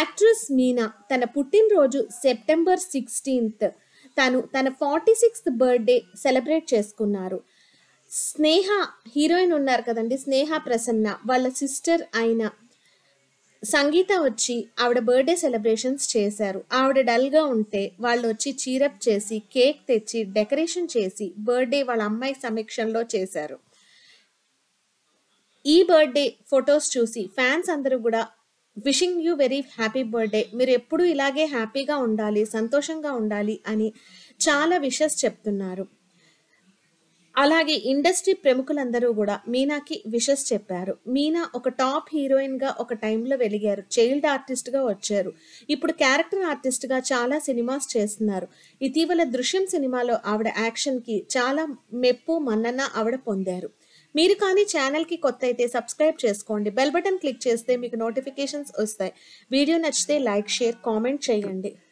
actress Meena తన పుట్టినరోజు September sixteenth తను తన ఫార్టీ సిక్స్త్ బర్త్డే సెలబ్రేట్ చేసుకున్నారు స్నేహ హీరోయిన్ ఉన్నారు కదండి స్నేహ ప్రసన్న వాళ్ళ సిస్టర్ అయిన సంగీత వచ్చి ఆవిడ బర్త్డే సెలబ్రేషన్స్ చేశారు ఆవిడ డల్గా ఉంటే వాళ్ళు వచ్చి చీరప్ చేసి కేక్ తెచ్చి డెకరేషన్ చేసి బర్త్డే వాళ్ళ అమ్మాయి సమీక్షంలో చేశారు ఈ బర్త్డే ఫొటోస్ చూసి ఫ్యాన్స్ అందరూ కూడా wishing you very happy birthday మీరు ఎప్పుడూ ఇలాగే హ్యాపీగా ఉండాలి సంతోషంగా ఉండాలి అని చాలా విషెస్ చెప్తున్నారు అలాగే ఇండస్ట్రీ ప్రముఖులందరూ కూడా మీనాకి విషెస్ చెప్పారు మీనా ఒక టాప్ హీరోయిన్ గా ఒక టైంలో వెలిగారు చైల్డ్ ఆర్టిస్ట్ గా వచ్చారు ఇప్పుడు క్యారెక్టర్ ఆర్టిస్ట్ గా చాలా సినిమాస్ చేస్తున్నారు ఇటీవల దృశ్యం సినిమాలో ఆవిడ యాక్షన్ కి చాలా మెప్పు మన్నన ఆవిడ పొందారు మీరు కానీ ఛానల్కి కొత్త అయితే సబ్స్క్రైబ్ చేసుకోండి బెల్ బటన్ క్లిక్ చేస్తే మీకు నోటిఫికేషన్స్ వస్తాయి వీడియో నచ్చితే లైక్ షేర్ కామెంట్ చేయండి